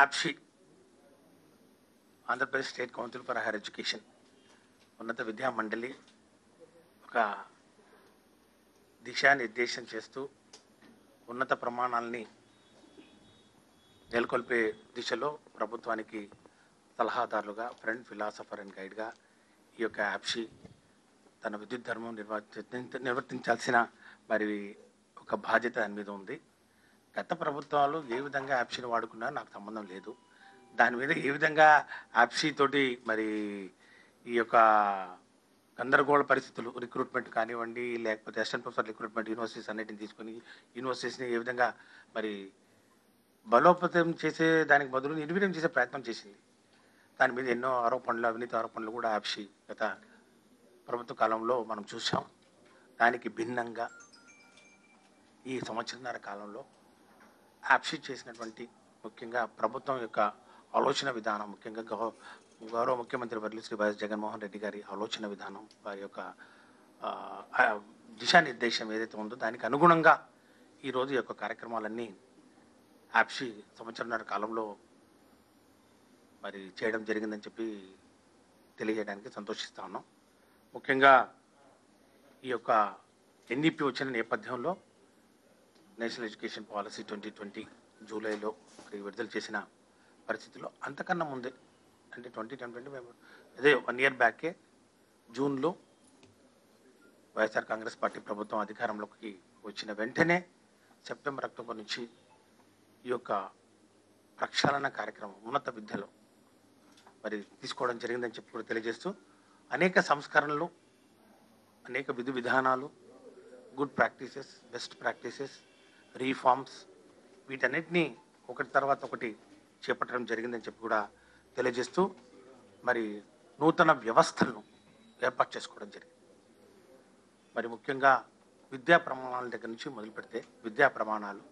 యాప్షి Andhra Pradesh state council for higher education ఉన్నత విద్యా మండలి ఒక దిశానిర్దేశం చేస్తూ ఉన్నత ప్రమాణాలని నెలకొల్పే దిశలో ప్రభుత్వానికి సలహాదారులుగా ఫ్రెండ్ ఫిలాసఫర్ అండ్ గైడ్గా ఈ యొక్క యాప్షి తన విద్యుత్ ధర్మం నిర్వర్తి నిర్వర్తించాల్సిన మరి ఒక బాధ్యత దాని మీద ఉంది గత ప్రభుత్వాలు ఏ విధంగా యాప్షిని వాడుకున్నారో నాకు సంబంధం లేదు దాని మీద ఏ విధంగా యాప్షి తోటి మరి ఈ యొక్క గందరగోళ పరిస్థితులు రిక్రూట్మెంట్ కానివ్వండి లేకపోతే అసిస్టెంట్ ప్రొఫెసర్ రిక్రూట్మెంట్ యూనివర్సిటీస్ అన్నిటిని తీసుకొని యూనివర్సిటీస్ని ఏ విధంగా మరి బలోపేతం చేసే దానికి బదులు నిర్వీర్యం చేసే ప్రయత్నం చేసింది దాని మీద ఎన్నో ఆరోపణలు అవినీతి ఆరోపణలు కూడా యాప్షి గత ప్రభుత్వ కాలంలో మనం చూసాం దానికి భిన్నంగా ఈ సంవత్సరన్నర కాలంలో యాప్షి చేసినటువంటి ముఖ్యంగా ప్రభుత్వం యొక్క ఆలోచన విధానం ముఖ్యంగా గౌ గౌరవ ముఖ్యమంత్రి వర్యులు శ్రీ వైఎస్ జగన్మోహన్ రెడ్డి గారి ఆలోచన విధానం వారి యొక్క ఆ, ఆ, దిశానిర్దేశం ఏదైతే ఉందో దానికి అనుగుణంగా ఈరోజు ఈ యొక్క కార్యక్రమాలన్నీ యాప్షి సంవత్సరన్నర కాలంలో మరి చేయడం జరిగిందని చెప్పి తెలియజేయడానికి సంతోషిస్తా ఉన్నాం ముఖ్యంగా ఈ యొక్క ఎన్ఈపి వచ్చిన నేపథ్యంలో national education policy twenty twenty జూలైలో మరి విడుదల చేసిన పరిస్థితిలో అంతకన్నా ముందే అంటే ట్వంటీ టెన్ ట్వంటీ మేము అదే వన్ ఇయర్ బ్యాకే జూన్లో వైఎస్ఆర్ కాంగ్రెస్ పార్టీ ప్రభుత్వం అధికారంలోకి వచ్చిన వెంటనే సెప్టెంబర్ అక్టోబర్ నుంచి ఈ యొక్క ప్రక్షాళన కార్యక్రమం ఉన్నత విద్యలో మరి తీసుకోవడం జరిగిందని చెప్పి కూడా తెలియజేస్తూ అనేక సంస్కరణలు అనేక విధి విధానాలు good practices best practices reforms వీటన్నిటినీ ఒకటి తర్వాత ఒకటి చేపట్టడం జరిగిందని చెప్పి కూడా తెలియజేస్తూ మరి నూతన వ్యవస్థలను ఏర్పాటు చేసుకోవడం జరిగింది మరి ముఖ్యంగా విద్యా ప్రమాణాల దగ్గర నుంచి మొదలు పెడితే విద్యా ప్రమాణాలు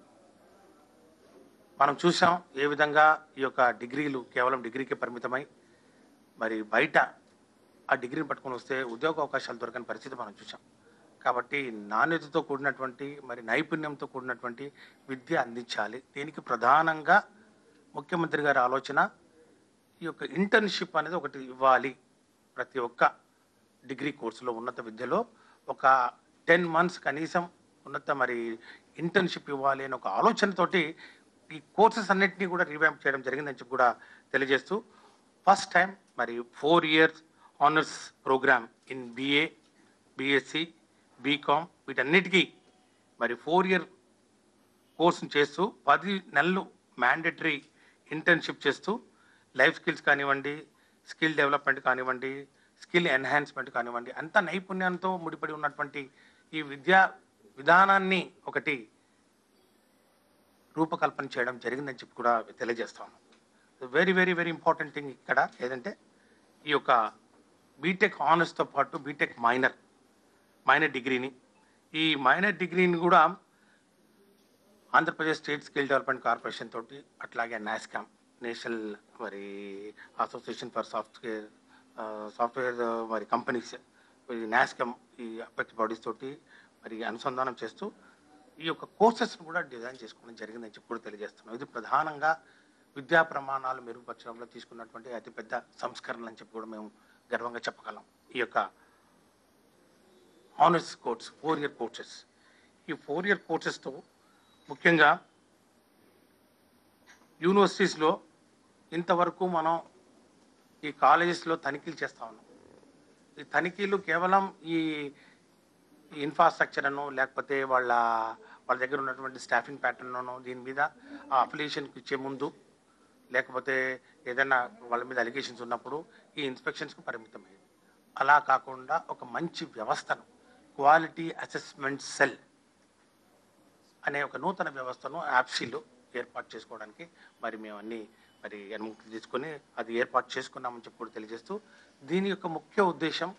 మనం చూసాం ఏ విధంగా ఈ యొక్క డిగ్రీలు కేవలం డిగ్రీకే పరిమితమై మరి బయట ఆ డిగ్రీని పట్టుకొని వస్తే ఉద్యోగ అవకాశాలు దొరకని పరిస్థితి మనం చూసాం కాబట్టి నాణ్యతతో కూడినటువంటి మరి నైపుణ్యంతో కూడినటువంటి విద్య అందించాలి దీనికి ప్రధానంగా ముఖ్యమంత్రి గారి ఆలోచన ఈ యొక్క ఇంటర్న్షిప్ అనేది ఒకటి ఇవ్వాలి ప్రతి ఒక్క డిగ్రీ కోర్సులో ఉన్నత విద్యలో ఒక టెన్ మంత్స్ కనీసం ఉన్నత మరి ఇంటర్న్షిప్ ఇవ్వాలి అని ఒక ఆలోచనతోటి ఈ కోర్సెస్ అన్నింటినీ కూడా రివ్యాంప్ చేయడం జరిగిందని చెప్పి కూడా తెలియజేస్తూ ఫస్ట్ టైం మరి four years honours programme in BA BSc BCom వీటన్నిటికీ మరి ఫోర్ ఇయర్ కోర్సును చేస్తూ పది నెలలు మ్యాండేటరీ ఇంటర్న్షిప్ చేస్తూ లైఫ్ స్కిల్స్ కానివ్వండి స్కిల్ డెవలప్మెంట్ కానివ్వండి స్కిల్ ఎన్హాన్స్మెంట్ కానివ్వండి అంత నైపుణ్యంతో ముడిపడి ఉన్నటువంటి ఈ విద్యా విధానాన్ని ఒకటి రూపకల్పన చేయడం జరిగిందని చెప్పి కూడా తెలియజేస్తాను very very very important thing ఇక్కడ ఏదంటే ఈ యొక్క బీటెక్ ఆనర్స్తో పాటు బీటెక్ మైనర్ మైనర్ డిగ్రీని ఈ మైనర్ డిగ్రీని కూడా Andhra Pradesh state skill development corporation తోటి అట్లాగే నాస్కామ్ నేషనల్ మరి అసోసియేషన్ ఫర్ సాఫ్ట్వేర్ సాఫ్ట్వేర్ మరి కంపెనీస్ ఈ నాస్కామ్ ఈ అపెక్ట్ బాడీస్ తోటి మరి అనుసంధానం చేస్తూ ఈ యొక్క కోర్సెస్ కూడా డిజైన్ చేసుకోవడం జరిగిందని చెప్పి కూడా తెలియజేస్తున్నాం ఇది ప్రధానంగా విద్యా ప్రమాణాలు మెరుగుపరచడంలో తీసుకున్నటువంటి అతిపెద్ద సంస్కరణలు అని చెప్పి కూడా మేము గర్వంగా చెప్పగలం ఈ యొక్క honours course four year courses ఈ ఫోర్ ఇయర్ కోర్సెస్తో ముఖ్యంగా యూనివర్సిటీస్లో ఇంతవరకు మనం ఈ కాలేజెస్లో తనిఖీలు చేస్తా ఉన్నాం ఈ తనిఖీలు కేవలం ఈ ఇన్ఫ్రాస్ట్రక్చర్ అనో లేకపోతే వాళ్ళ వాళ్ళ దగ్గర ఉన్నటువంటి స్టాఫింగ్ ప్యాటర్న్ దీని మీద ఆ అప్లికేషన్కి ఇచ్చే ముందు లేకపోతే ఏదైనా వాళ్ళ మీద అలిగేషన్స్ ఉన్నప్పుడు ఈ ఇన్స్పెక్షన్స్కి పరిమితమైంది అలా కాకుండా ఒక మంచి వ్యవస్థను క్వాలిటీ అసెస్మెంట్ సెల్ అనే ఒక నూతన వ్యవస్థను యాప్సీలో ఏర్పాటు చేసుకోవడానికి మరి మేము అన్ని మరి అనుమతి తీసుకొని అది ఏర్పాటు చేసుకున్నామని చెప్పి కూడా తెలియజేస్తూ దీని యొక్క ముఖ్య ఉద్దేశం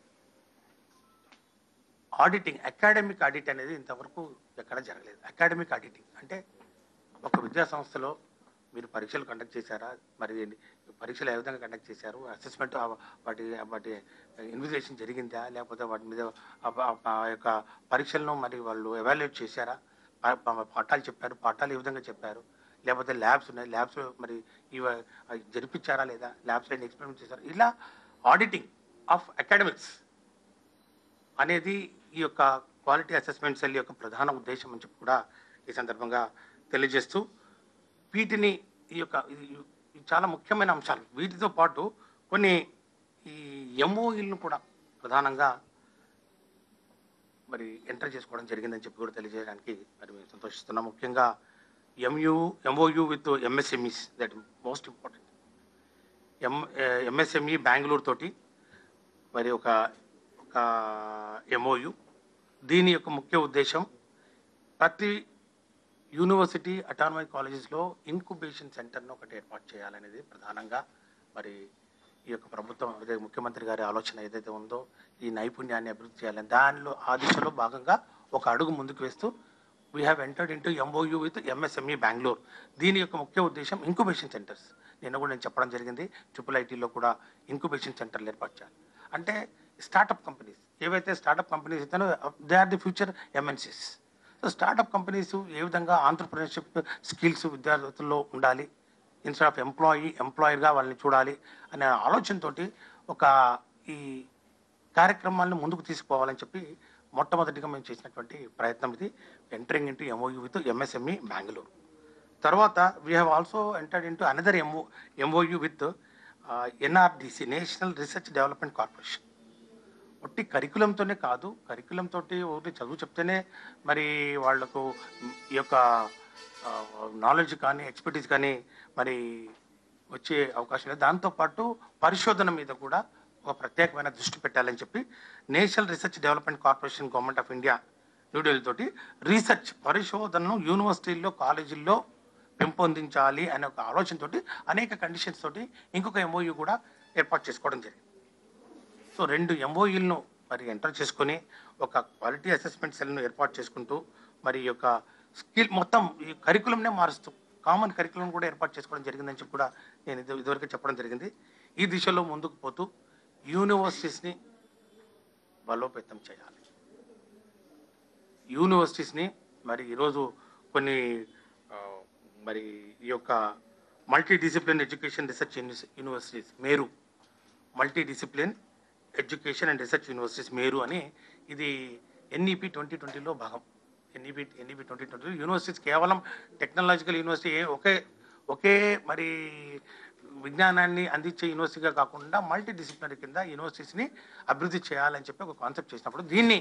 ఆడిటింగ్ అకాడమిక్ ఆడిట్ అనేది ఇంతవరకు ఎక్కడ జరగలేదు అకాడమిక్ ఆడిటింగ్ అంటే ఒక విద్యా సంస్థలో మీరు పరీక్షలు కండక్ట్ చేశారా మరి పరీక్షలు ఏ విధంగా కండక్ట్ చేశారు అసెస్మెంట్ వాటి వాటి ఇన్విజిలేషన్ జరిగిందా లేకపోతే వాటి మీద ఆ- ఆ- ఆ యొక్క పరీక్షలను మరి వాళ్ళు ఎవాల్యుయేట్ చేశారా పా- పా- పాఠాలు చెప్పారు పాఠాలు ఏ విధంగా చెప్పారు లేకపోతే ల్యాబ్స్ ఉన్నాయి ల్యాబ్స్ మరి ఇవ అవి జరిపించారా లేదా ల్యాబ్స్ అయినా ఎక్స్పెరిమెంట్ చేశారా ఇలా ఆడిటింగ్ ఆఫ్ అకాడమిక్స్ అనేది ఈ యొక్క క్వాలిటీ అసెస్మెంట్ సెల్ యొక్క ప్రధాన ఉద్దేశం అని చెప్పి కూడా ఈ సందర్భంగా తెలియజేస్తూ వీటిని ఈ యొక్క ఇది ఇది చాలా ముఖ్యమైన అంశాలు వీటితో పాటు కొన్ని ఈ ఎంఓఈలను కూడా ప్రధానంగా మరి ఎంటర్ చేసుకోవడం జరిగిందని చెప్పి కూడా తెలియజేయడానికి మరి మేము సంతోషిస్తున్నాం ముఖ్యంగా MU MOU with MSMEs that most important M MSME Bengaluru తోటి మరి ఒక ఒక ఎంఓయు దీని యొక్క ముఖ్య ఉద్దేశం ప్రతి యూనివర్సిటీ అటానమస్ కాలేజెస్లో ఇన్క్యుబేషన్ సెంటర్ను ఒకటి ఏర్పాటు చేయాలనేది ప్రధానంగా మరి ఈ యొక్క ప్రభుత్వం అదే ముఖ్యమంత్రి గారి ఆలోచన ఏదైతే ఉందో ఈ నైపుణ్యాన్ని అభివృద్ధి చేయాలని దానిలో ఆ దిశలో భాగంగా ఒక అడుగు ముందుకు వేస్తూ we have entered into MOU with MSME Bengaluru దీని యొక్క ముఖ్య ఉద్దేశం ఇంక్యుబేషన్ సెంటర్స్ నిన్న కూడా నేను చెప్పడం జరిగింది ట్రిపుల్ ఐటీలో కూడా ఇంక్యుబేషన్ సెంటర్లు ఏర్పాటు చేయాలి అంటే స్టార్టప్ కంపెనీస్ ఏవైతే స్టార్టప్ కంపెనీస్ అయితేనో they are the future MNCs so startup companies ఏ విధంగా ఆంటర్ప్రినర్షిప్ స్కిల్స్ విద్యార్థుల్లో ఉండాలి ఇన్స్టెడ్ ఆఫ్ ఎంప్లాయీ ఎంప్లాయర్గా వాళ్ళని చూడాలి అనే ఆలోచనతోటి ఒక ఈ కార్యక్రమాలను ముందుకు తీసుకుపోవాలని చెప్పి మొట్టమొదటిగా మేము చేసినటువంటి ప్రయత్నం ఇది entering into MOU with MSME Bengaluru తర్వాత we have also entered into another MO MOU with NRDC national research development corporation ఒట్టి కరికులంతోనే కాదు కరికులం తోటి ఒకటి చదువు చెప్తేనే మరి వాళ్లకు ఈ యొక్క నాలెడ్జ్ కానీ ఎక్స్పర్టీస్ కానీ మరి వచ్చే అవకాశం లేదు దాంతోపాటు పరిశోధన మీద కూడా ఒక ప్రత్యేకమైన దృష్టి పెట్టాలని చెప్పి national research development corporation government of India New Delhi తోటి రీసెర్చ్ పరిశోధనను యూనివర్సిటీల్లో కాలేజీల్లో పెంపొందించాలి అనే ఒక ఆలోచనతోటి అనేక కండిషన్స్ తోటి ఇంకొక ఎంఓయూ కూడా ఏర్పాటు చేసుకోవడం జరిగింది సో రెండు ఎంఓఈలను మరి ఎంటర్ చేసుకొని ఒక క్వాలిటీ అసెస్మెంట్ సెల్ను ఏర్పాటు చేసుకుంటూ మరి ఈ యొక్క స్కిల్ మొత్తం ఈ కరికులంనే మారుస్తూ కామన్ కరికులం కూడా ఏర్పాటు చేసుకోవడం జరిగిందని చెప్పి కూడా నేను ఇది ఇదివరకు చెప్పడం జరిగింది ఈ దిశలో ముందుకు పోతూ యూనివర్సిటీస్ని బలోపేతం చేయాలి యూనివర్సిటీస్ని మరి ఈరోజు కొన్ని ఆ, మరి ఈ యొక్క multi discipline education research universities మేరు multi discipline education and research universities మేరు అని ఇది ఎన్ఈపి ట్వంటీ ట్వంటీలో భాగం ఎన్ఈపి ఎన్ఈపి ట్వంటీ ట్వంటీలో యూనివర్సిటీస్ కేవలం టెక్నాలజికల్ యూనివర్సిటీ ఏ- ఒకే ఒకే మరి విజ్ఞానాన్ని అందించే యూనివర్సిటీగా కాకుండా మల్టీ డిసిప్లినరీ కింద యూనివర్సిటీస్ని అభివృద్ధి చేయాలని చెప్పి ఒక కాన్సెప్ట్ చేసినప్పుడు దీన్ని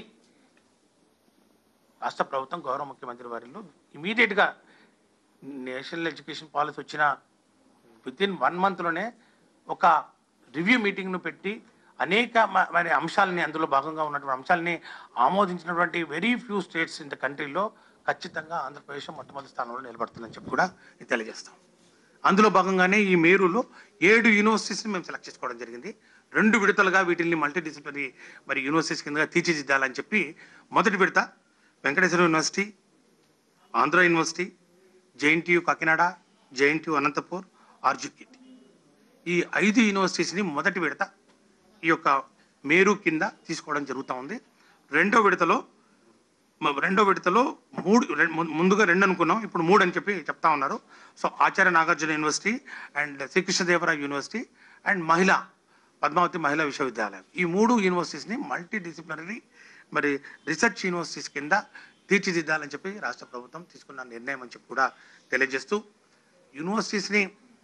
రాష్ట్ర ప్రభుత్వం గౌరవ ముఖ్యమంత్రి వారిలో ఇమీడియట్గా నేషనల్ ఎడ్యుకేషన్ పాలసీ వచ్చిన విత్ ఇన్ వన్ మంత్లోనే ఒక రివ్యూ మీటింగ్ను పెట్టి అనేక మ- మరి అంశాలని అందులో భాగంగా ఉన్నటువంటి అంశాలని ఆమోదించినటువంటి very few states in the కంట్రీలో ఖచ్చితంగా ఆంధ్రప్రదేశ్ మొట్టమొదటి స్థానంలో నిలబడుతుందని చెప్పి కూడా ఇది తెలియజేస్తాం అందులో భాగంగానే ఈ మేరులో ఏడు యూనివర్సిటీస్ని మేము సెలెక్ట్ చేసుకోవడం జరిగింది రెండు విడతలుగా వీటిని మల్టీ డిసిప్లినరీ మరి యూనివర్సిటీస్ కింద తీర్చిదిద్దాలని చెప్పి మొదటి విడత Venkateswara university Andhra university JNTU Kakinada JNTU Anantapur ఆర్జుకిట్ ఈ ఐదు యూనివర్సిటీస్ని మొదటి విడత ఈ యొక్క మేరు కింద తీసుకోవడం జరుగుతూ ఉంది రెండో విడతలో మ- రెండో విడతలో మూడు రెం- ము- ముందుగా రెండు అనుకున్నాం ఇప్పుడు మూడు అని చెప్పి చెప్తా ఉన్నారు so Acharya Nagarjuna university and Sri Krishnadevaraya university and Mahila Padmavati Mahila Visvavidyalayam ఈ మూడు యూనివర్సిటీస్ని మల్టీ డిసిప్లినరీ మరి రీసెర్చ్ యూనివర్సిటీస్ కింద తీర్చిదిద్దాలని చెప్పి రాష్ట్ర ప్రభుత్వం తీసుకున్న నిర్ణయం అని చెప్పి కూడా తెలియజేస్తూ యూనివర్సిటీస్ని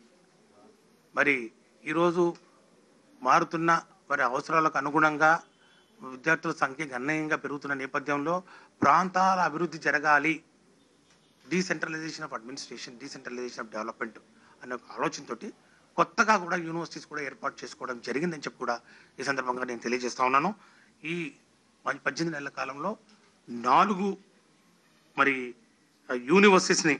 మరి ఈరోజు మారుతున్న మరి అవసరాలకు అనుగుణంగా విద్యార్థుల సంఖ్య గణనీయంగా పెరుగుతున్న నేపథ్యంలో ప్రాంతాల అభివృద్ధి జరగాలి decentralisation of administration decentralisation of development అనే ఒక ఆలోచనతోటి కొత్తగా కూడా యూనివర్సిటీస్ కూడా ఏర్పాటు చేసుకోవడం జరిగిందని చెప్పి కూడా ఈ సందర్భంగా నేను తెలియజేస్తా ఉన్నాను ఈ ప- పద్దెనిమిది నెలల కాలంలో నాలుగు మరి యూనివర్సిటీస్ని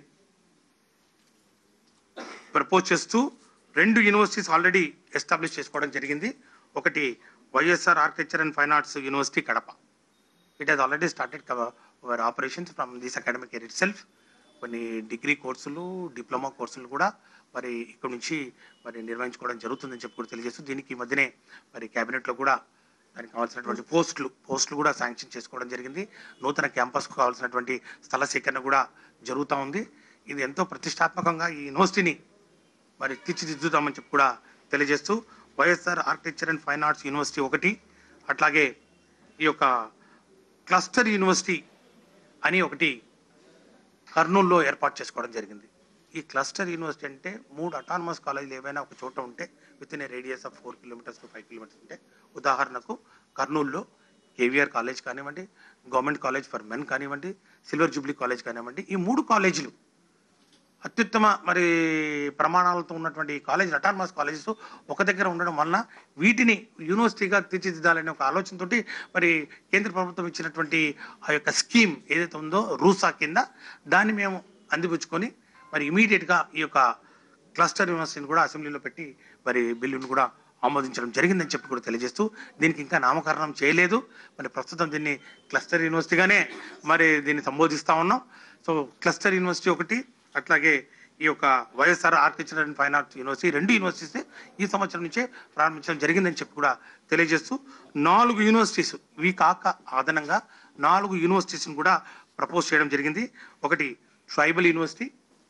ప్రపోజ్ చేస్తూ రెండు యూనివర్సిటీస్ ఆల్రెడీ ఎస్టాబ్లిష్ చేసుకోవడం జరిగింది ఒకటి YSR architecture and fine arts university Kadapa it has already started our operations from this academic year itself కొన్ని డిగ్రీ కోర్సులు డిప్లొమా కోర్సులు కూడా మరి ఇక్కడ నుంచి మరి నిర్వహించుకోవడం జరుగుతుందని చెప్పి కూడా తెలియజేస్తూ దీనికి ఈ మధ్యనే మరి క్యాబినెట్లో కూడా దానికి కావాల్సినటువంటి పోస్టులు పోస్టులు కూడా శాంక్షన్ చేసుకోవడం జరిగింది నూతన క్యాంపస్కు కావాల్సినటువంటి స్థల సేకరణ కూడా జరుగుతూ ఉంది ఇది ఎంతో ప్రతిష్టాత్మకంగా ఈ యూనివర్సిటీని మరి తీర్చిదిద్దుతామని చెప్పి కూడా తెలియజేస్తూ YSR architecture and fine arts university ఒకటి అట్లాగే ఈ యొక్క క్లస్టర్ యూనివర్సిటీ అని ఒకటి కర్నూలులో ఏర్పాటు చేసుకోవడం జరిగింది ఈ క్లస్టర్ యూనివర్సిటీ అంటే మూడు అటానమస్ కాలేజీలు ఏవైనా ఒక చోట ఉంటే within a radius of four kilometres to five kilometres ఉంటే ఉదాహరణకు కర్నూలులో కేవీఆర్ కాలేజ్ కానివ్వండి గవర్నమెంట్ కాలేజ్ ఫర్ మెన్ కానివ్వండి సిల్వర్ జూబ్లీ కాలేజ్ కానివ్వండి ఈ మూడు కాలేజీలు అత్యుత్తమ మరి ప్రమాణాలతో ఉన్నటువంటి కాలేజ్ అటానమస్ కాలేజెస్ ఒక దగ్గర ఉండడం వలన వీటిని యూనివర్సిటీగా తీర్చిదిద్దాలనే ఒక ఆలోచనతోటి మరి కేంద్ర ప్రభుత్వం ఇచ్చినటువంటి ఆ యొక్క స్కీమ్ ఏదైతే ఉందో రూసా కింద దాన్ని మేము అందిపుచ్చుకొని మరి ఇమీడియట్గా ఈ యొక్క క్లస్టర్ యూనివర్సిటీని కూడా అసెంబ్లీలో పెట్టి మరి బిల్లును కూడా ఆమోదించడం జరిగిందని చెప్పి కూడా తెలియజేస్తూ దీనికి ఇంకా నామకరణం చేయలేదు మరి ప్రస్తుతం దీన్ని క్లస్టర్ యూనివర్సిటీగానే మరి దీన్ని సంబోధిస్తా ఉన్నాం సో క్లస్టర్ యూనివర్సిటీ ఒకటి అట్లాగే ఈ యొక్క YSR architecture and fine arts university రెండు యూనివర్సిటీస్ ఈ సంవత్సరం నుంచే ప్రారంభించడం జరిగిందని చెప్పి కూడా తెలియజేస్తూ నాలుగు యూనివర్సిటీస్ ఇవి కాక అదనంగా నాలుగు యూనివర్సిటీస్ని కూడా ప్రపోజ్ చేయడం జరిగింది ఒకటి ట్రైబల్ యూనివర్సిటీ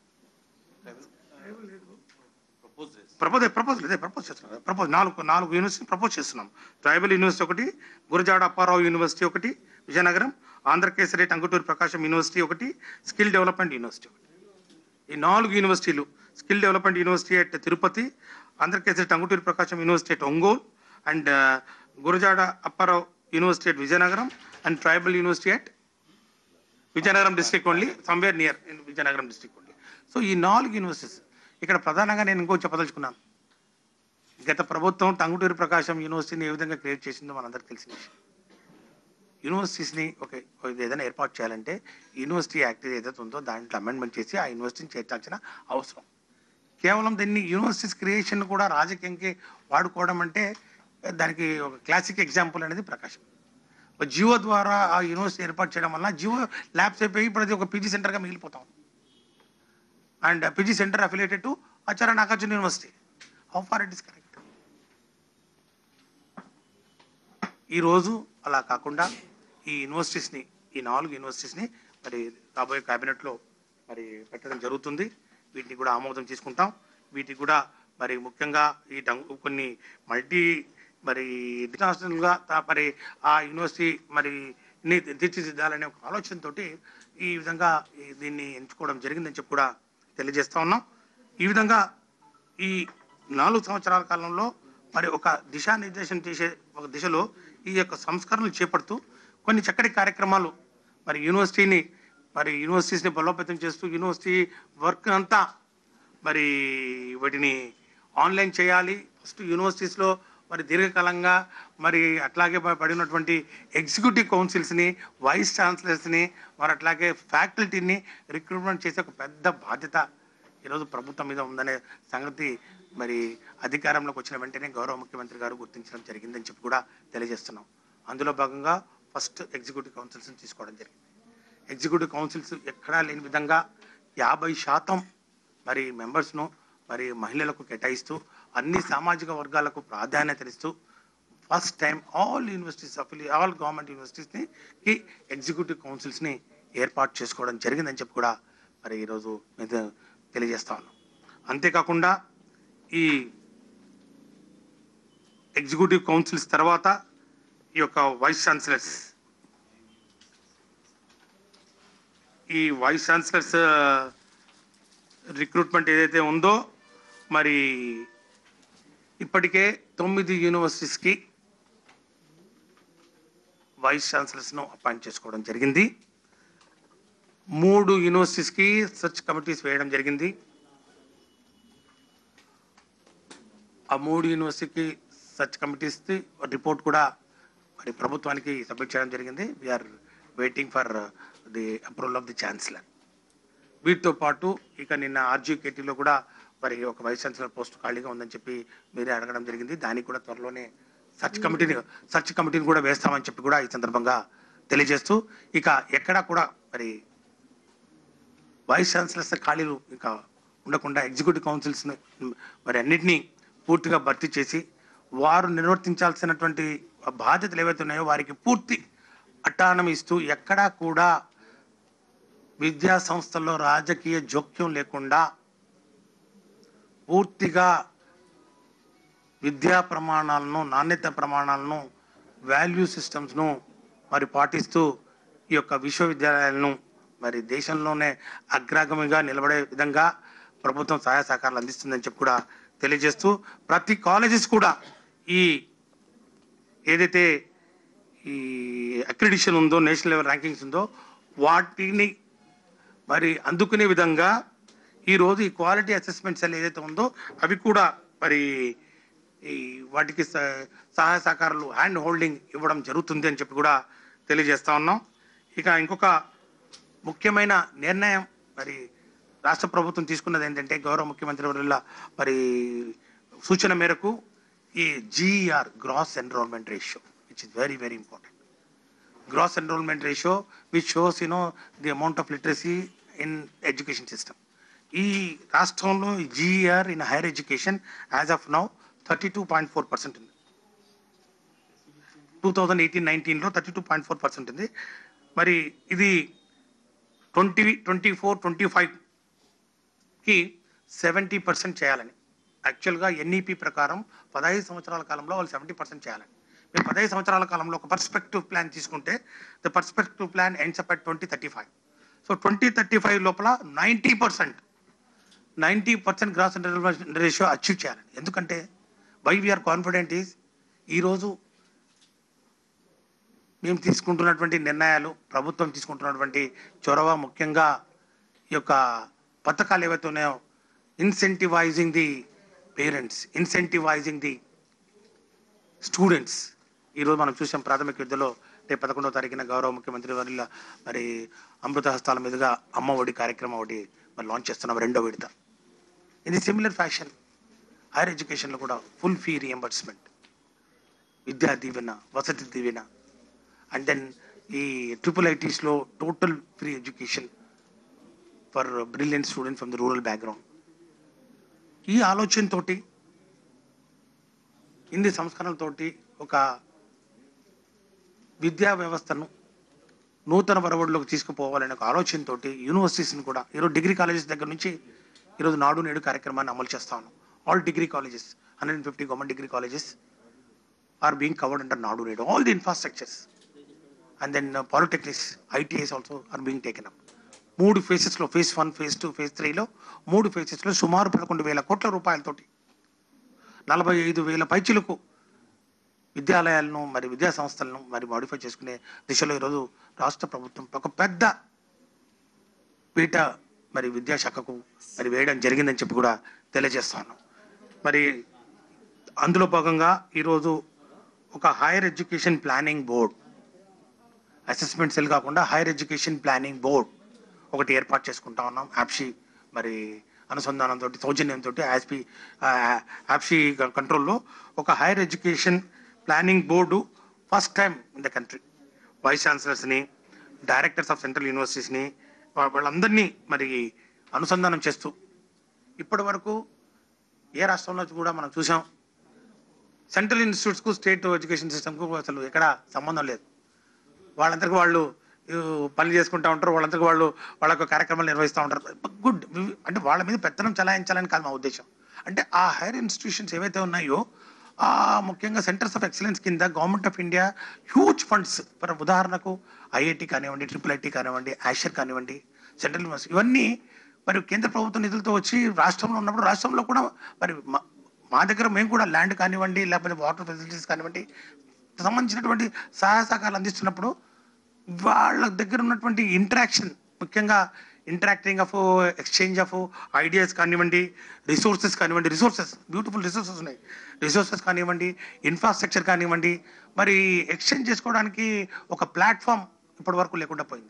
ప్రపోజ్ ప్రపోజ్ ఇదే ప్రపోజ్ చేస్తున్నాం ప్రపోజ్ నాలుగు నాలుగు యూనివర్సిటీ ప్రపోజ్ చేస్తున్నాం ట్రైబల్ యూనివర్సిటీ ఒకటి గురజాడ అప్పారావు యూనివర్సిటీ ఒకటి విజయనగరం ఆంధ్రకేసరి టంగుటూరు ప్రకాశం యూనివర్సిటీ ఒకటి స్కిల్ డెవలప్మెంట్ యూనివర్సిటీ ఒకటి ఈ నాలుగు యూనివర్సిటీలు skill development university at Tirupati Andhra Kesari Tanguturi Prakasam university at Ongole and Gurajada Apparao university at Vizianagaram and tribal university at Vizianagaram district only somewhere near in Vizianagaram district only so ఈ నాలుగు యూనివర్సిటీస్ ఇక్కడ ప్రధానంగా నేను ఇంకో చెప్పదలుచుకున్నాను గత ప్రభుత్వం టంగుటూరి ప్రకాశం యూనివర్సిటీని ఏ విధంగా క్రియేట్ చేసిందో మనందరికీ తెలిసిన విషయం యూనివర్సిటీస్ని ఒక ఒక ఏదైనా ఏర్పాటు చేయాలంటే యూనివర్సిటీ యాక్ట్ ఏదైతే ఉందో దాంట్లో అమెండ్మెంట్ చేసి ఆ యూనివర్సిటీని చేర్చాల్సిన అవసరం కేవలం దీన్ని యూనివర్సిటీస్ క్రియేషన్ కూడా రాజకీయంకి వాడుకోవడం అంటే దానికి ఒక క్లాసిక్ ఎగ్జాంపుల్ అనేది ప్రకాశం ఒక జియో ద్వారా ఆ యూనివర్సిటీ ఏర్పాటు చేయడం వల్ల జియో ల్యాబ్స్ అయిపోయి ఇప్పుడు అది ఒక పీజీ సెంటర్గా మిగిలిపోతాం and PG centre affiliated to Acharya Nagarjuna university how far it is correct ఈరోజు అలా కాకుండా ఈ యూనివర్సిటీస్ని ఈ నాలుగు యూనివర్సిటీస్ని మరి రాబోయే క్యాబినెట్లో మరి పెట్టడం జరుగుతుంది వీటిని కూడా ఆమోదం తీసుకుంటాం వీటికి కూడా మరి ముఖ్యంగా ఈ డంగు కొన్ని మల్టీ మరి ఇంటర్నేషనల్గా తా- మరి ఆ యూనివర్సిటీ మరి ని తీర్చిదిద్దాలనే ఒక ఆలోచనతోటి ఈ విధంగా ఈ దీన్ని ఎంచుకోవడం జరిగిందని చెప్పి కూడా తెలియజేస్తా ఉన్నాం ఈ విధంగా ఈ నాలుగు సంవత్సరాల కాలంలో మరి ఒక దిశానిర్దేశం చేసే ఒక దిశలో ఈ యొక్క సంస్కరణలు చేపడుతూ కొన్ని చక్కటి కార్యక్రమాలు మరి యూనివర్సిటీని మరి యూనివర్సిటీస్ని బలోపేతం చేస్తూ యూనివర్సిటీ వర్క్ అంతా మరి వాటిని ఆన్లైన్ చేయాలి ఫస్ట్ యూనివర్సిటీస్లో మరి దీర్ఘకాలంగా మరి అట్లాగే ప- పడినటువంటి ఎగ్జిక్యూటివ్ కౌన్సిల్స్ని వైస్ ఛాన్సలర్స్ని మరి అట్లాగే ఫ్యాకల్టీని రిక్రూట్మెంట్ చేసే ఒక పెద్ద బాధ్యత ఈరోజు ప్రభుత్వం మీద ఉందనే సంగతి మరి అధికారంలోకి వచ్చిన వెంటనే గౌరవ ముఖ్యమంత్రి గారు గుర్తించడం జరిగిందని చెప్పి కూడా తెలియజేస్తున్నాం అందులో భాగంగా ఫస్ట్ ఎగ్జిక్యూటివ్ కౌన్సిల్స్ని తీసుకోవడం జరిగింది ఎగ్జిక్యూటివ్ కౌన్సిల్స్ ఎక్కడా లేని విధంగా యాభై శాతం మరి మెంబర్స్ను మరి మహిళలకు కేటాయిస్తూ అన్ని సామాజిక వర్గాలకు ప్రాధాన్యతనిస్తూ first time all universities affili all government యూనివర్సిటీస్ని కి ఎగ్జిక్యూటివ్ కౌన్సిల్స్ని ఏర్పాటు చేసుకోవడం జరిగిందని చెప్పి కూడా మరి ఈరోజు మేము తెలియజేస్తా ఉన్నాం అంతేకాకుండా ఈ ఎగ్జిక్యూటివ్ కౌన్సిల్స్ తర్వాత ఈ యొక్క వైస్ ఛాన్సలర్స్ ఈ వైస్ ఛాన్సలర్స్ రిక్రూట్మెంట్ ఏదైతే ఉందో మరి ఇప్పటికే తొమ్మిది యూనివర్సిటీస్కి వైస్ ఛాన్సలర్స్ను అపాయింట్ చేసుకోవడం జరిగింది మూడు యూనివర్సిటీస్కి సర్చ్ కమిటీస్ వేయడం జరిగింది ఆ మూడు యూనివర్సిటీకి సర్చ్ కమిటీస్ రిపోర్ట్ కూడా మరి ప్రభుత్వానికి సబ్మిట్ చేయడం జరిగింది we're waiting for the approval of the chancellor వీటితో పాటు ఇక నిన్న ఆర్జీకేటీలో కూడా మరి ఒక వైస్ ఛాన్సలర్ పోస్ట్ ఖాళీగా ఉందని చెప్పి మీరే అడగడం జరిగింది దానికి కూడా త్వరలోనే సర్చ్ కమిటీని సర్చ్ కమిటీని కూడా వేస్తామని చెప్పి కూడా ఈ సందర్భంగా తెలియజేస్తూ ఇక ఎక్కడా కూడా మరి వైస్ ఛాన్సలర్స్ ఖాళీలు ఇంకా ఉండకుండా ఎగ్జిక్యూటివ్ కౌన్సిల్స్ మరి అన్నిటినీ పూర్తిగా భర్తీ చేసి వారు నిర్వర్తించాల్సినటువంటి బాధ్యతలు ఏవైతే ఉన్నాయో వారికి పూర్తి అటానమీ ఇస్తూ ఎక్కడా కూడా విద్యా సంస్థల్లో రాజకీయ జోక్యం లేకుండా పూర్తిగా విద్యా ప్రమాణాలను నాణ్యత ప్రమాణాలను వాల్యూ సిస్టమ్స్ను మరి పాటిస్తూ ఈ యొక్క విశ్వవిద్యాలయాలను మరి దేశంలోనే అగ్రగమిగా నిలబడే విధంగా ప్రభుత్వం సహాయ సహకారాలు అందిస్తుందని చెప్పి కూడా తెలియజేస్తూ ప్రతి కాలేజెస్ కూడా ఈ ఏదైతే ఈ అక్రిడిషన్ ఉందో నేషనల్ లెవెల్ ర్యాంకింగ్స్ ఉందో వాటిని మరి అందుకునే విధంగా ఈరోజు ఈ క్వాలిటీ అసెస్మెంట్ సెల్ ఏదైతే ఉందో అవి కూడా మరి ఈ వాటికి స- సహాయ సహకారాలు హ్యాండ్ హోల్డింగ్ ఇవ్వడం జరుగుతుంది అని చెప్పి కూడా తెలియజేస్తా ఉన్నాం ఇక ఇంకొక ముఖ్యమైన నిర్ణయం మరి రాష్ట్ర ప్రభుత్వం తీసుకున్నది ఏంటంటే గౌరవ ముఖ్యమంత్రి వర్యుల మరి సూచన మేరకు ఈ GER gross enrolment ratio which is very very important gross enrollment ratio which shows you know the amount of literacy in education system ఈ రాష్ట్రంలో GER in higher education as of now thirty two point four percent ఉంది two thousand eighteen నైన్టీన్లో thirty two point four percent ఉంది మరి ఇది twenty twenty four twenty ఫైవ్కి seventy percent చేయాలని యాక్చువల్గా ఎన్ఈపి ప్రకారం పదహైదు సంవత్సరాల కాలంలో వాళ్ళు సెవెంటీ పర్సెంట్ చేయాలని మేము పదహైదు సంవత్సరాల కాలంలో ఒక పర్స్పెక్టివ్ ప్లాన్ తీసుకుంటే the perspective plan ends up at twenty thirty five so twenty thirty five లోపల ninety percent ninety percent gross enrolment ratio achieve చేయాలని ఎందుకంటే వై వీఆర్ కాన్ఫిడెంట్ ఈజ్ ఈరోజు మేము తీసుకుంటున్నటువంటి నిర్ణయాలు ప్రభుత్వం తీసుకుంటున్నటువంటి చొరవ ముఖ్యంగా ఈ యొక్క పథకాలు ఏవైతే ఉన్నాయో incentivising the parents incentivising the students ఈరోజు మనం చూసాం ప్రాథమిక విద్యలో రేపు పదకొండవ తారీఖున గౌరవ ముఖ్యమంత్రి వర్యుల మరి అమృత హస్తాల మీదుగా అమ్మ ఒడి కార్యక్రమం ఒకటి మరి లాంచ్ చేస్తున్నాం రెండో విడత ఇది సిమిలర్ ఫ్యాషన్ హైయర్ ఎడ్యుకేషన్లో కూడా full fee reimbursement Vidya Deevena Vasathi Deevena and then ఈ ట్రిపుల్ ఐటీస్లో total free education for brilliant student from the rural background ఈ ఆలోచనతోటి ఇన్ని సంస్కరణలతోటి ఒక విద్యా వ్యవస్థను నూతన వరవడిలోకి తీసుకుపోవాలనే ఒక ఆలోచనతోటి యూనివర్సిటీస్ని కూడా ఈరోజు డిగ్రీ కాలేజెస్ దగ్గర నుంచి ఈరోజు నాడు నేడు కార్యక్రమాన్ని అమలు చేస్తా ఉన్నాం all degree colleges hundred and fifty government degree colleges are being covered under Nadu Nedu all the infrastructures and then polytechnics ITIs also are being taken up మూడు ఫేసెస్లో phase one phase two phase త్రీలో మూడు ఫేసెస్లో సుమారు పదకొండు వేల కోట్ల రూపాయలతోటి నలభై ఐదు వేల పైచిలకు విద్యాలయాలను మరి విద్యా సంస్థలను మరి మాడిఫై చేసుకునే దిశలో ఈరోజు రాష్ట్ర ప్రభుత్వం ఒక పెద్ద పీట మరి విద్యాశాఖకు మరి వేయడం జరిగిందని చెప్పి కూడా తెలియజేస్తాను మరి అందులో భాగంగా ఈరోజు ఒక higher education planning board assessment cell కాకుండా హైయర్ ఎడ్యుకేషన్ ప్లానింగ్ బోర్డ్ ఒకటి ఏర్పాటు చేసుకుంటా ఉన్నాం యాప్షి మరి అనుసంధానంతో సౌజన్యంతో యాస్పి యాప్షి కంట్రోల్లో ఒక higher education planning board first time in the country vice ఛాన్సలర్స్ని డైరెక్టర్స్ ఆఫ్ సెంట్రల్ యూనివర్సిటీస్ని వా- వాళ్ళందరినీ మరి అనుసంధానం చేస్తూ ఇప్పటి వరకు ఏ రాష్ట్రంలో కూడా మనం చూసాం సెంట్రల్ ఇన్స్టిట్యూట్స్కు స్టేట్ ఎడ్యుకేషన్ సిస్టమ్కు అసలు ఎక్కడ సంబంధం లేదు వాళ్ళందరికీ వాళ్ళు ఈ, పనులు చేసుకుంటా ఉంటారు వాళ్ళందరికీ వాళ్ళు వాళ్ళ యొక్క కార్యక్రమాలు నిర్వహిస్తూ ఉంటారు గుడ్ అంటే వాళ్ళ మీద పెత్తనం చలాయించాలని కాదు మా ఉద్దేశం అంటే ఆ హైయర్ ఇన్స్టిట్యూషన్స్ ఏవైతే ఉన్నాయో ఆ ముఖ్యంగా సెంటర్స్ ఆఫ్ ఎక్సలెన్స్ కింద government of India huge funds for ఉదాహరణకు ఐఐటి కానివ్వండి ట్రిపుల్ ఐటీ కానివ్వండి ఆషర్ కానివ్వండి సెంట్రల్ యూనివర్సిటీ ఇవన్నీ మరి కేంద్ర ప్రభుత్వ నిధులతో వచ్చి రాష్ట్రంలో ఉన్నప్పుడు రాష్ట్రంలో కూడా మరి మా- మా దగ్గర మేము కూడా ల్యాండ్ కానివ్వండి లేకపోతే వాటర్ ఫెసిలిటీస్ కానివ్వండి సంబంధించినటువంటి సహాయ సహకారాలు అందిస్తున్నప్పుడు వాళ్ళ దగ్గర ఉన్నటువంటి ఇంటరాక్షన్ ముఖ్యంగా interacting of exchange of ideas కానివ్వండి రిసోర్సెస్ కానివ్వండి రిసోర్సెస్ బ్యూటిఫుల్ రిసోర్సెస్ ఉన్నాయి రిసోర్సెస్ కానివ్వండి ఇన్ఫ్రాస్ట్రక్చర్ కానివ్వండి మరి ఎక్స్చేంజ్ చేసుకోవడానికి ఒక ప్లాట్ఫామ్ ఇప్పటి వరకు లేకుండా పోయింది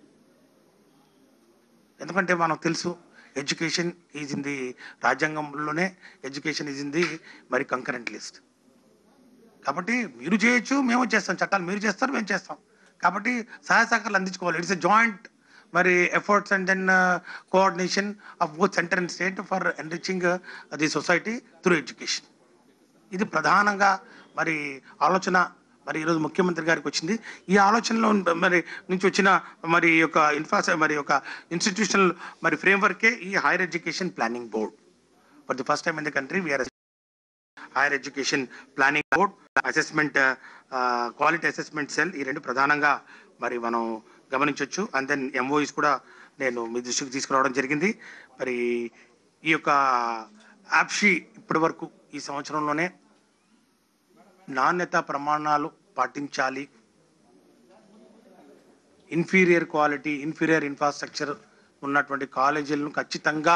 ఎందుకంటే మనకు తెలుసు ఎడ్యుకేషన్ ఈజ్ ఇన్ ది రాజ్యాంగంలోనే ఎడ్యుకేషన్ ఈజ్ ఇన్ ది మరి కంకరెంట్ లిస్ట్ కాబట్టి మీరు చేయొచ్చు మేము చేస్తాం చట్టాలు మీరు చేస్తారు మేము చేస్తాం కాబట్టి సహాయ సహకారాలు అందించుకోవాలి ఇట్స్ ఎ జాయింట్ మరి efforts and then coordination of both centre and state for enriching the society through education ఇది ప్రధానంగా మరి ఆలోచన మరి ఈరోజు ముఖ్యమంత్రి గారికి వచ్చింది ఈ ఆలోచనలో ఉన్న- మరి నుంచి వచ్చిన మరి ఈ యొక్క ఇన్ఫ్రాస్ట్ర మరి యొక్క ఇన్స్టిట్యూషనల్ మరి ఫ్రేమ్వర్కే ఈ higher education planning board for the first time in the country we're higher education planning board assessment quality assessment cell ఈ రెండు ప్రధానంగా మరి మనం గమనించవచ్చు అండ్ దెన్ ఎంఓఈస్ కూడా నేను మీ దృష్టికి తీసుకురావడం జరిగింది మరి ఈ యొక్క యాప్షి ఇప్పటి వరకు ఈ సంవత్సరంలోనే నాణ్యత ప్రమాణాలు పాటించాలి ఇన్ఫీరియర్ క్వాలిటీ ఇన్ఫీరియర్ ఇన్ఫ్రాస్ట్రక్చర్ ఉన్నటువంటి కాలేజీలను ఖచ్చితంగా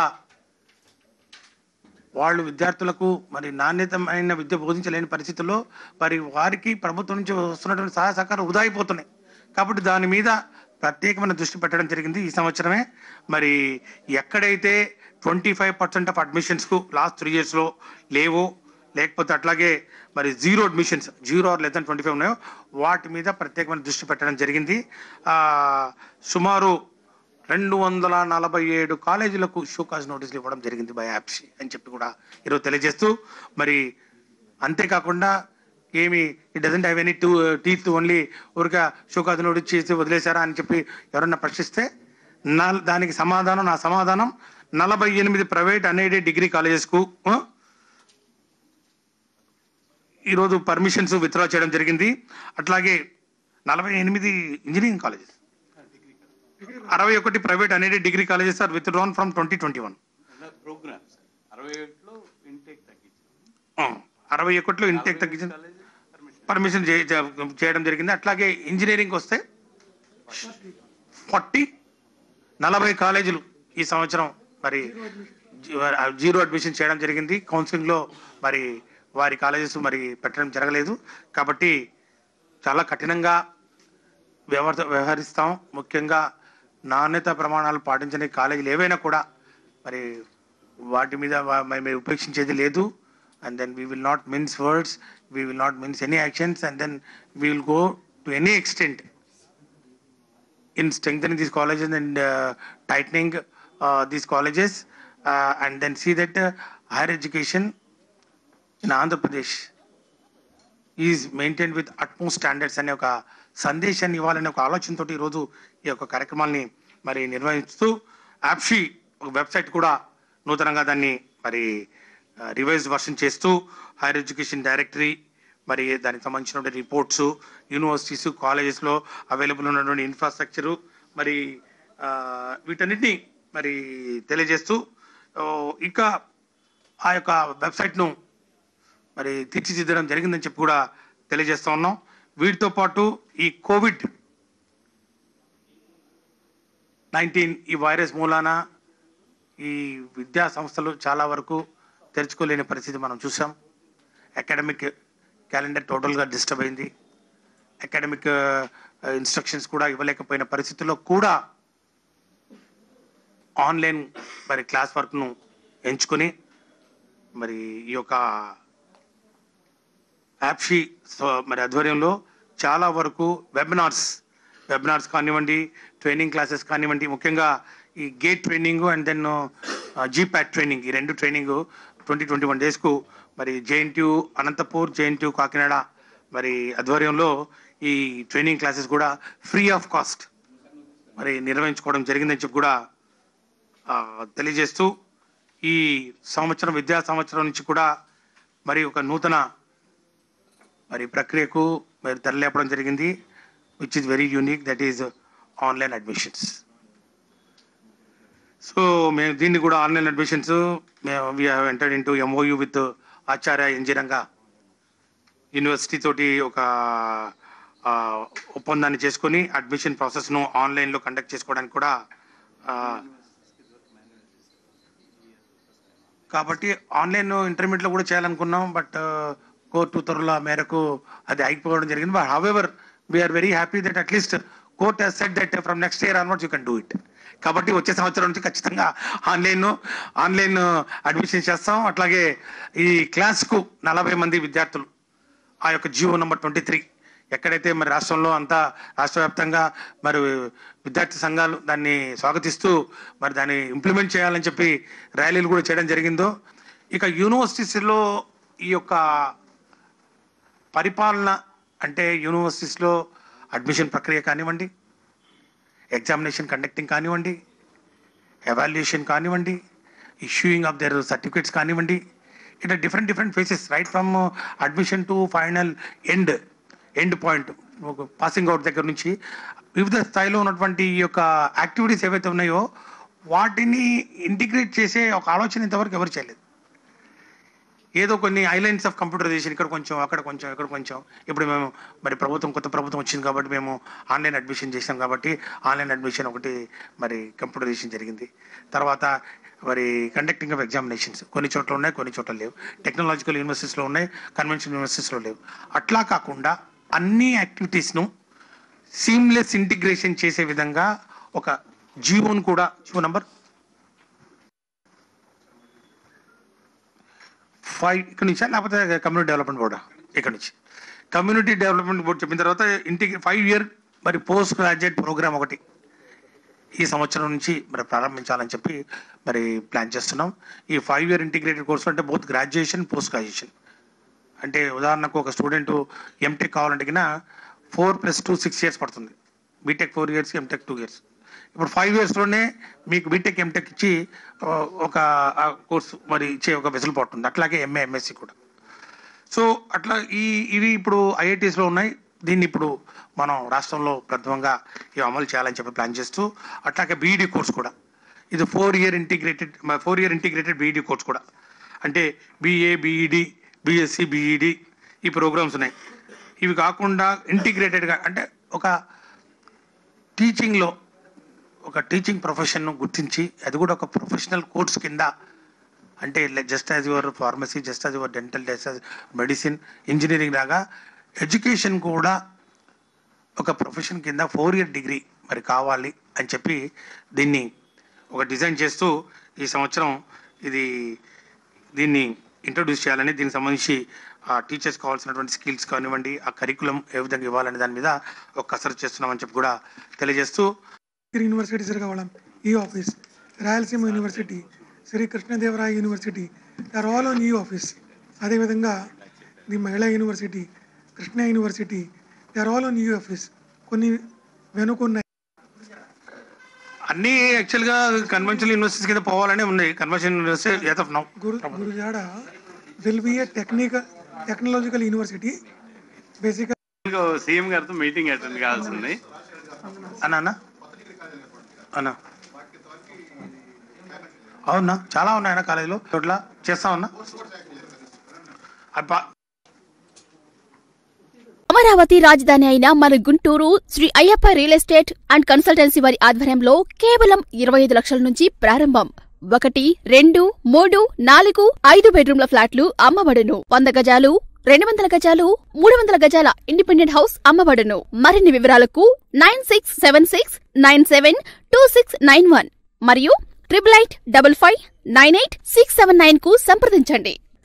వాళ్ళు విద్యార్థులకు మరి నాణ్యతమైన విద్య బోధించలేని పరిస్థితుల్లో మరి వారికి ప్రభుత్వం నుంచి వస్తున్నటువంటి సహాయ సహకారం వృధా అయిపోతున్నాయి కాబట్టి దాని మీద ప్రత్యేకమైన దృష్టి పెట్టడం జరిగింది ఈ సంవత్సరమే మరి ఎక్కడైతే ట్వంటీ ఫైవ్ పర్సెంట్ ఆఫ్ అడ్మిషన్స్కు లాస్ట్ త్రీ ఇయర్స్లో లేవో లేకపోతే అట్లాగే మరి zero admissions zero or less twenty five ఉన్నాయో వాటి మీద ప్రత్యేకమైన దృష్టి పెట్టడం జరిగింది ఆ, సుమారు రెండు వందల నలభై ఏడు కాలేజీలకు షోకాజ్ నోటీసులు ఇవ్వడం జరిగింది బై యాప్సి అని చెప్పి కూడా ఈరోజు తెలియజేస్తూ మరి అంతేకాకుండా ఏమి it doesn't have any two teeth only ఊరిక షోకాజ్ నోటీస్ చేసి వదిలేశారా అని చెప్పి ఎవరన్నా ప్రశ్నిస్తే నా దానికి సమాధానం నా సమాధానం నలభై ఎనిమిది ప్రైవేట్ అన్ఎయిడెడ్ డిగ్రీ కాలేజెస్కు ఆ, ఈరోజు పర్మిషన్స్ విత్డ్రా చేయడం జరిగింది అట్లాగే నలభై ఎనిమిది ఇంజనీరింగ్ కాలేజెస్ అరవై ఒకటి ప్రైవేట్ అనేది degree colleges are withdrawn from twenty twenty one programmes అరవై ఒకటిలో ఇంటేక్ తగ్గించాం అరవై ఒకటిలో ఇంటేక్ తగ్గించిన కాలేజ్ పర్మిషన్ పర్మిషన్ చే- చే- చేయడం జరిగింది అట్లాగే ఇంజనీరింగ్ వస్తే ఫార్టీ నలభై కాలేజీలు ఈ సంవత్సరం మరి జీ- జీరో అడ్మిషన్ చేయడం జరిగింది కౌన్సిలింగ్లో మరి వారి కాలేజెస్ మరి పెట్టడం జరగలేదు కాబట్టి చాలా కఠినంగా వ్యవహ వ్యవహరిస్తాం ముఖ్యంగా నాణ్యత ప్రమాణాలు పాటించని కాలేజీలు ఏవైనా కూడా మరి వాటి మీద వా- మరి మేము ఉపేక్షించేది లేదు and then we will not mince words we will not mince any actions and then we will go to any extent in strengthening these colleges and uh, tightening uh, these colleges uh, and then see that uh, higher education in Andhra Pradesh is maintain with utmost standards అనే ఒక సందేశాన్ని ఇవ్వాలనే ఒక ఆలోచనతో ఈరోజు ఈ యొక్క కార్యక్రమాల్ని మరి నిర్వహిస్తూ యాప్షి ఒక వెబ్సైట్ కూడా నూతనంగా దాన్ని మరి రివైజ్ వర్షన్ చేస్తూ హైయర్ ఎడ్యుకేషన్ డైరెక్టరీ మరి దానికి సంబంధించిన రిపోర్ట్స్ యూనివర్సిటీస్ కాలేజెస్లో అవైలబుల్ ఉన్నటువంటి ఇన్ఫ్రాస్ట్రక్చరు మరి ఆ, వీటన్నిటిని మరి తెలియజేస్తూ ఓ, ఇంకా ఆ యొక్క వెబ్సైట్ను మరి తీర్చిదిద్దడం జరిగిందని చెప్పి కూడా తెలియజేస్తా ఉన్నాం వీటితో పాటు ఈ కోవిడ్ నైన్టీన్ ఈ వైరస్ మూలాన ఈ విద్యా సంస్థలు చాలా వరకు తెరుచుకోలేని పరిస్థితి మనం చూసాం అకాడమిక్ క్యాలెండర్ టోటల్గా డిస్టర్బ్ అయింది అకాడమిక్ ఇన్స్ట్రక్షన్స్ కూడా ఇవ్వలేకపోయిన పరిస్థితుల్లో కూడా ఆన్లైన్ మరి క్లాస్ వర్క్ను ఎంచుకొని మరి ఈ యొక్క యాప్షి సో- మరి ఆధ్వర్యంలో చాలా వరకు వెబినార్స్ వెబినార్స్ కానివ్వండి ట్రైనింగ్ క్లాసెస్ కానివ్వండి ముఖ్యంగా ఈ GATE training and then GPAT training ఈ రెండు ట్రైనింగ్ ట్వంటీ ట్వంటీ వన్ డేస్కు మరి జేఎన్టీయు అనంతపూర్ జేఎన్టీయు కాకినాడ మరి ఆధ్వర్యంలో ఈ ట్రైనింగ్ క్లాసెస్ కూడా ఫ్రీ ఆఫ్ కాస్ట్ మరి నిర్వహించుకోవడం జరిగిందని చెప్పి కూడా ఆ, తెలియజేస్తూ ఈ సంవత్సరం విద్యా సంవత్సరం నుంచి కూడా మరి ఒక నూతన మరి ప్రక్రియకు మరి తెరలేపడం జరిగింది which is very unique that is online admissions so మేము దీన్ని కూడా ఆన్లైన్ అడ్మిషన్స్ మేము we have entered into MOU with Acharya NG Ranga university తోటి ఒక ఆ, ఒప్పందాన్ని చేసుకొని అడ్మిషన్ ప్రాసెస్ను ఆన్లైన్లో కండక్ట్ చేసుకోవడానికి కూడా ఆ, కాబట్టి ఆన్లైన్ ఇంటర్మీడియట్లో కూడా చేయాలనుకున్నాం బట్ కోర్టు ఉత్తర్వుల మేరకు అది ఆగిపోవడం జరిగింది but however we're very happy that at least court has set that from next year onwards you can do it కాబట్టి వచ్చే సంవత్సరం నుంచి ఖచ్చితంగా ఆన్లైన్ ఆన్లైన్ అడ్మిషన్ చేస్తాం అట్లాగే ఈ క్లాస్కు నలభై మంది విద్యార్థులు ఆ యొక్క జియో నంబర్ ట్వంటీ త్రీ ఎక్కడైతే మరి రాష్ట్రంలో అంతా రాష్ట్ర వ్యాప్తంగా మరి విద్యార్థి సంఘాలు దాన్ని స్వాగతిస్తూ మరి దాన్ని ఇంప్లిమెంట్ చేయాలని చెప్పి ర్యాలీలు కూడా చేయడం జరిగిందో ఇక యూనివర్సిటీస్లో ఈ యొక్క పరిపాలన అంటే యూనివర్సిటీస్లో అడ్మిషన్ ప్రక్రియ కానివ్వండి ఎగ్జామినేషన్ కండక్టింగ్ కానివ్వండి ఎవాల్యుయేషన్ కానివ్వండి ఇష్యూయింగ్ ఆఫ్ దర్ సర్టిఫికేట్స్ కానివ్వండి ఇట్లా different different phases right from admission to final end end point passing out దగ్గర నుంచి వివిధ స్థాయిలో ఉన్నటువంటి ఈ యొక్క యాక్టివిటీస్ ఏవైతే ఉన్నాయో వాటిని ఇంటిగ్రేట్ చేసే ఒక ఆలోచన ఇంతవరకు ఎవరు చేయలేదు ఏదో కొన్ని ఐలైన్స్ ఆఫ్ కంప్యూటరైజేషన్ ఇక్కడ కొంచెం అక్కడ కొంచెం ఇక్కడ కొంచెం ఇప్పుడు మేము మరి ప్రభుత్వం కొత్త ప్రభుత్వం వచ్చింది కాబట్టి మేము ఆన్లైన్ అడ్మిషన్ చేసాం కాబట్టి ఆన్లైన్ అడ్మిషన్ ఒకటి మరి కంప్యూటరైజేషన్ జరిగింది తర్వాత మరి కండక్టింగ్ ఆఫ్ ఎగ్జామినేషన్స్ కొన్ని చోట్ల ఉన్నాయి కొన్ని చోట్ల లేవు టెక్నాలజికల్ యూనివర్సిటీస్లో ఉన్నాయి కన్వెన్షనల్ యూనివర్సిటీస్లో లేవు అట్లా కాకుండా అన్ని యాక్టివిటీస్ను సీమ్లెస్ ఇంటిగ్రేషన్ చేసే విధంగా ఒక జీవోను కూడా జీవో నంబర్ ఫైవ్ ఇక్కడ నుంచా లేకపోతే కమ్యూనిటీ డెవలప్మెంట్ బోర్డా ఇక్కడ నుంచి కమ్యూనిటీ డెవలప్మెంట్ బోర్డు చెప్పిన తర్వాత ఇంటికి ఫైవ్ ఇయర్ మరి పోస్ట్ గ్రాడ్యుయేట్ ప్రోగ్రామ్ ఒకటి ఈ సంవత్సరం నుంచి మరి ప్రారంభించాలని చెప్పి మరి ప్లాన్ చేస్తున్నాం ఈ ఫైవ్ ఇయర్ ఇంటిగ్రేటెడ్ కోర్సు అంటే బోత్ గ్రాడ్యుయేషన్ పోస్ట్ గ్రాడ్యుయేషన్ అంటే ఉదాహరణకు ఒక స్టూడెంట్ ఎంటెక్ కావాలంటే కినా four plus two six years పడుతుంది BTech four years MTech two years ఇప్పుడు ఫైవ్ ఇయర్స్లోనే మీకు బీటెక్ ఎంటెక్ ఇచ్చి ఆ, ఒక కోర్సు మరి ఇచ్చే ఒక వెసులుబాటు ఉంది అట్లాగే ఎంఏ ఎంఎస్సి కూడా సో అట్లా ఈ ఇవి ఇప్పుడు ఐఐటీస్లో ఉన్నాయి దీన్ని ఇప్పుడు మనం రాష్ట్రంలో ప్రథమంగా ఇవి అమలు చేయాలని చెప్పి ప్లాన్ చేస్తూ అట్లాగే బీఈడి కోర్స్ కూడా ఇది four year integrated four year integrated BEd course కూడా అంటే బీఏ బీఈడి బీఎస్సీ బీఈడి ఈ ప్రోగ్రామ్స్ ఉన్నాయి ఇవి కాకుండా ఇంటిగ్రేటెడ్గా అంటే ఒక టీచింగ్లో ఒక టీచింగ్ ప్రొఫెషన్ను గుర్తించి అది కూడా ఒక ప్రొఫెషనల్ కోర్స్ కింద అంటే just as your pharmacy just as your dental just as medicine engineering లాగా ఎడ్యుకేషన్ కూడా ఒక ప్రొఫెషన్ కింద ఫోర్ ఇయర్ డిగ్రీ మరి కావాలి అని చెప్పి దీన్ని ఒక డిజైన్ చేస్తూ ఈ సంవత్సరం ఇది దీన్ని ఇంట్రొడ్యూస్ చేయాలని దీనికి సంబంధించి ఆ టీచర్స్ కావాల్సినటువంటి స్కిల్స్ కానివ్వండి ఆ కరికులం ఏ విధంగా ఇవ్వాలనే దాని మీద ఒక కసరత్తు చేస్తున్నామని చెప్పి కూడా తెలియజేస్తూ శ్రీ యూనివర్సిటీ శ్రీకాకుళం ఈ office Rayalaseema university Sri Krishnadevaraya university are all on ఈ ఆఫీస్ అదేవిధంగా the Mahila university Krishna university are all on ఈ ఆఫీస్ కొన్ని వెనుకున్నాయి అన్ని యాక్చువల్గా కన్వెన్షనల్ యూనివర్సిటీస్ కింద పోవాలనే ఉన్నాయి conventional university at of now Guru Gurajada will be a technical technological university basically CM గారితో మీటింగ్ అటెండ్ కావాల్సింది అన్నా అన్న అన్నా అవునా చాలా ఉన్నాయన్న కాలేజీలో చోట్ల చేస్తామన్నా అబ్బా అమరావతి రాజధాని అయిన మన Guntur Sri Ayyappa real estate and consultancy వారి ఆధ్వర్యంలో కేవలం ఇరవై ఐదు లక్షల నుంచి ప్రారంభం ఒకటి రెండు మూడు నాలుగు ఐదు బెడ్రూమ్ల ఫ్లాట్లు అమ్మబడును వంద గజాలు రెండు వందల గజాలు మూడు వందల గజాల ఇండిపెండెంట్ హౌస్ అమ్మబడును మరిన్ని వివరాలకు nine six seven six nine seven two six nine one మరియు triple eight double five nine eight six seven nine కు సంప్రదించండి